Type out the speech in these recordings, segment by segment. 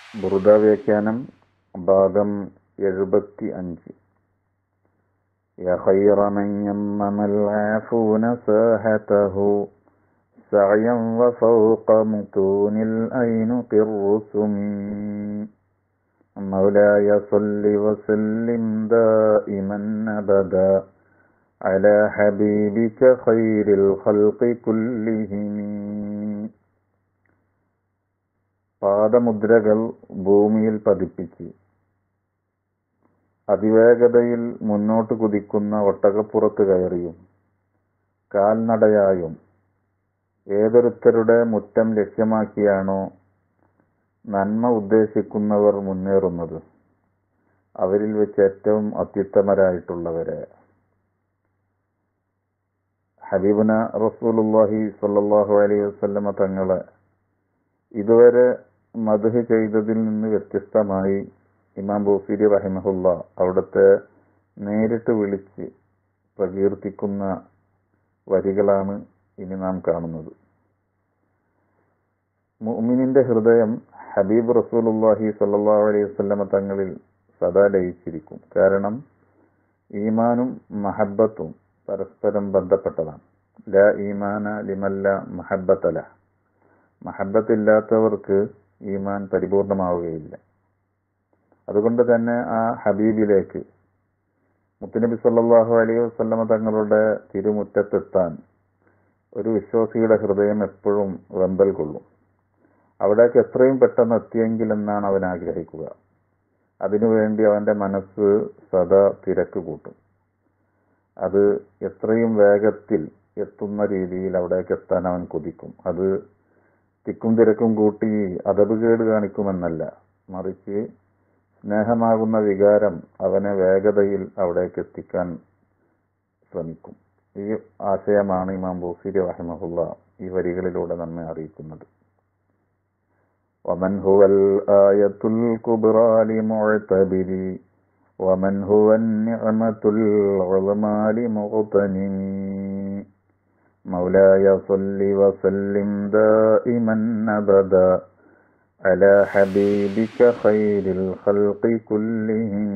ബുറുദ വ്യാഖ്യാനം ഭാഗം എഴുപത്തി അഞ്ച് يا خير من يمم العافون ساحته سعيا وفوق متون الأينق الرسم مولاي صل وسلم دائما أبدا على حبيبك خير الخلق كلهم പാദമുദ്രകൾ ഭൂമിയിൽ പതിപ്പിച്ച് അതിവേഗതയിൽ മുന്നോട്ട് കുതിക്കുന്ന ഒട്ടകപ്പുറത്ത് കയറിയും കാൽനടയായും ഏതൊരുത്തരുടെ മുറ്റം ലക്ഷ്യമാക്കിയാണോ നന്മ ഉദ്ദേശിക്കുന്നവർ മുന്നേറുന്നത് അവരിൽ വെച്ച് ഏറ്റവും അത്യുത്തമരായിട്ടുള്ളവരെ ഹബീബുന റസൂലുല്ലാഹി സല്ലാഹു അലൈഹി വസ്ലമ തങ്ങളെ ഇതുവരെ മധുഹ് ചെയ്തതിൽ നിന്ന് വ്യത്യസ്തമായി ഇമാം ബൂസിരി റഹിമഹുല്ല അവിടുത്തെ നേരിട്ട് വിളിച്ച് പ്രകീർത്തിക്കുന്ന വരികളാണ് ഇനി നാം കാണുന്നത് മുഅ്മിനിന്റെ ഹൃദയം ഹബീബ് റസൂലുല്ലാഹി സല്ലാഹു അലൈഹി വസല്ലമ തങ്ങളിൽ സദാ ലയിച്ചിരിക്കും കാരണം ഈമാനും മഹബത്തും പരസ്പരം ബന്ധപ്പെട്ടതാണ് ല ഈമാന ലിമല്ല മഹബത്തല മഹബത്തില്ലാത്തവർക്ക് ഈമാൻ പരിപൂർണമാവുകയില്ല അതുകൊണ്ട് തന്നെ ആ ഹബീബിലേക്ക് മുത്തുനബി സല്ലാഹു അലൈഹി വസ്ലമ തങ്ങളുടെ തിരുമുറ്റത്തെത്താൻ ഒരു വിശ്വാസിയുടെ ഹൃദയം എപ്പോഴും വെമ്പൽ കൊള്ളും അവിടേക്ക് എത്രയും പെട്ടെന്ന് എത്തിയെങ്കിൽ എന്നാണ് അവൻ ആഗ്രഹിക്കുക അതിനുവേണ്ടി അവന്റെ മനസ്സ് സദാ തിരക്ക് കൂട്ടും അത് എത്രയും വേഗത്തിൽ എത്തുന്ന രീതിയിൽ അവിടേക്ക് എത്താൻ അവൻ കുതിക്കും അത് തിക്കും തിരക്കും കൂട്ടി അതപുകേട് കാണിക്കുമെന്നല്ല മറിച്ച് സ്നേഹമാകുന്ന വികാരം അവനെ വേഗതയിൽ അവിടേക്ക് എത്തിക്കാൻ ശ്രമിക്കും ഈ ആശയമാണ് ഇമാം ബൂസിരി റഹിമഹുല്ല ഈ വരികളിലൂടെ നമ്മെ അറിയിക്കുന്നത് ومن هو الآية الكبرى لمعتبر ومن هو النعمة العظمى لمغتنم مولاي صل وسلم دائما أبدا على حبيبك خير الخلق كلهم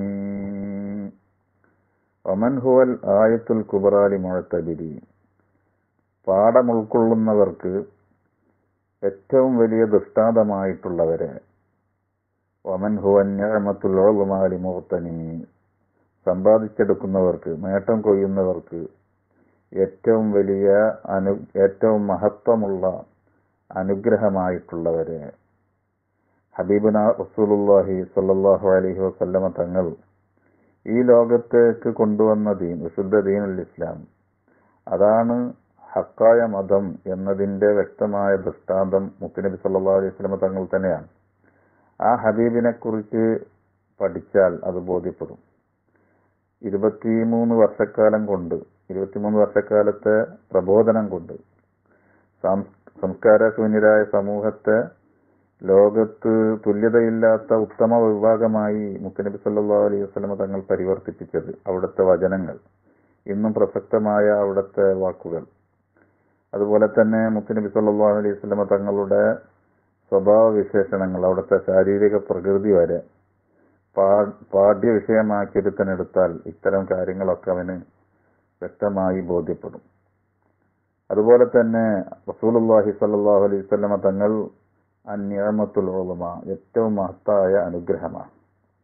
ومن هو الآية الكبرى لمعتبرين പാഠം ഉൾക്കൊള്ളുന്നവർക്ക് ഏറ്റവും വലിയ ദൃഷ്ടാന്തമായിട്ടുള്ളവരെ ഒമൻ ഹുവൻ ഞാമത്തുല്ലോളുമാലി മുഹത്തനി സമ്പാദിച്ചെടുക്കുന്നവർക്ക് നേട്ടം കൊയ്യുന്നവർക്ക് ഏറ്റവും വലിയ അനു ഏറ്റവും മഹത്വമുള്ള അനുഗ്രഹമായിട്ടുള്ളവരെ ഹബീബുന റസൂലുല്ലാഹി സല്ലാഹു അലഹി വസല്ലമ തങ്ങൾ ഈ ലോകത്തേക്ക് കൊണ്ടുവന്ന ദീൻ വിശുദ്ധ ദീനുൽ ഇസ്ലാം അതാണ് ഹക്കായ മതം എന്നതിന്റെ വ്യക്തമായ ദൃഷ്ടാന്തം മുത്തുനബി സല്ലാ അലൈഹി സ്വലമ തങ്ങൾ തന്നെയാണ് ആ ഹബീബിനെ കുറിച്ച് പഠിച്ചാൽ അത് ബോധ്യപ്പെടും ഇരുപത്തിമൂന്ന് വർഷക്കാലം കൊണ്ട് ഇരുപത്തിമൂന്ന് വർഷക്കാലത്തെ പ്രബോധനം കൊണ്ട് സംസ്കാര ശൂന്യരായ സമൂഹത്തെ ലോകത്ത് തുല്യതയില്ലാത്ത ഉത്തമ വിഭാഗമായി മുത്തനബി സല്ലാ അലൈഹി വസ്ലമ തങ്ങൾ പരിവർത്തിപ്പിച്ചത് അവിടുത്തെ വചനങ്ങൾ ഇന്നും പ്രസക്തമായ അവിടുത്തെ വാക്കുകൾ അതുപോലെ തന്നെ മുത്തനബി സല്ലാ അലൈഹി വസ്ലമ തങ്ങളുടെ സ്വഭാവ വിശേഷണങ്ങൾ അവിടുത്തെ ശാരീരിക പ്രകൃതി വരെ പാഠ്യ വിഷയമാക്കിയെടുത്താൽ ഇത്തരം കാര്യങ്ങളൊക്കെ അവന് വ്യക്തമായി ബോധ്യപ്പെടും അതുപോലെ തന്നെ റസൂലുല്ലാഹി സല്ലാഹു അലൈഹി വസ്ലമ തങ്ങൾ അന്യാമത്തുൽ ഉളമ ഏറ്റവും മഹത്തായ അനുഗ്രഹമാണ്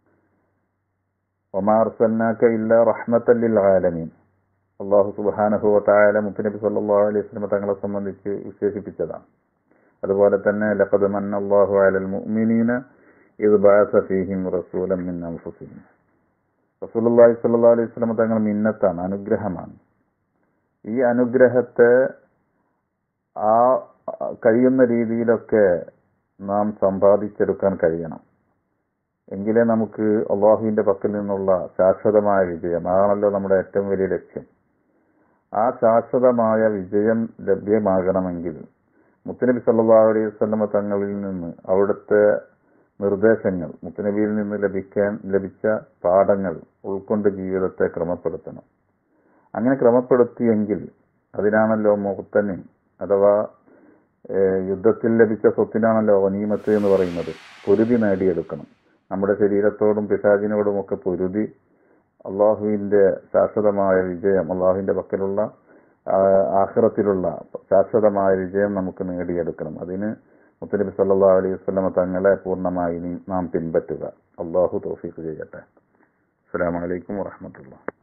ഒമാർ സന്നാക്ക ഇല്ല റഹ്മത്തല്ലിൽ ആലമീൻ അള്ളാഹു സുബാനഹു തായാല മുത്തുനബി സല്ലാഹു അലൈഹി വസ്ലമ തങ്ങളെ സംബന്ധിച്ച് വിശേഷിപ്പിച്ചതാണ് അതുപോലെ തന്നെ ലഖദ് മന്നല്ലാഹു അലൽ മുഅ്മിനീന ഇത് ബാസ ഫീഹിം റസൂലൻ മിൻ അൻഫുസിഹിം റസൂലുള്ളാഹി സ്വല്ലല്ലാഹു അലൈഹി വസല്ലം തങ്ങൾ മിന്നത്താണ് അനുഗ്രഹമാണ് ഈ അനുഗ്രഹത്തെ ആ കഴിയുന്ന രീതിയിലൊക്കെ നാം സമ്പാദിച്ചെടുക്കാൻ കഴിയണം എങ്കിലേ നമുക്ക് അള്ളാഹുവിന്റെ പക്കൽ നിന്നുള്ള ശാശ്വതമായ വിജയം അതാണല്ലോ നമ്മുടെ ഏറ്റവും വലിയ ലക്ഷ്യം ആ ശാശ്വതമായ വിജയം ലഭ്യമാകണമെങ്കിൽ മുത്തനബി സല്ലല്ലാഹു അലൈഹി വസല്ലമ തങ്ങളിൽ നിന്ന് അവിടുത്തെ നിർദ്ദേശങ്ങൾ മുത്തനബിയിൽ നിന്ന് ലഭിക്കാൻ ലഭിച്ച പാഠങ്ങൾ ഉൾക്കൊണ്ട് ജീവിതത്തെ ക്രമപ്പെടുത്തണം അങ്ങനെ ക്രമപ്പെടുത്തിയെങ്കിൽ അതിനാണല്ലോ മുഹത്തനിൻ അഥവാ ഏഹ് യുദ്ധത്തിൽ ലഭിച്ച സ്വത്തിനാണല്ലോ ഗനീമത്ത് എന്ന് പറയുന്നത് പൊരുതി നേടിയെടുക്കണം നമ്മുടെ ശരീരത്തോടും പിശാചിനോടും ഒക്കെ പൊരുതി അള്ളാഹുവിന്റെ ശാശ്വതമായ വിജയം അള്ളാഹുവിന്റെ പക്കലുള്ള ആ, ആഖിറത്തിലുള്ള ശാശ്വതമായ വിജയം നമുക്ക് നേടിയെടുക്കണം അതിന് മുത്തനബി സല്ലാ അലൈഹി വസ്ലമ തങ്ങളെ പൂർണ്ണമായി നി- നാം പിൻപറ്റുക അള്ളാഹു തൗഫീഖ് ചെയ്യട്ടെ അസ്സലാമു അലൈക്കും വറഹമത്തുള്ള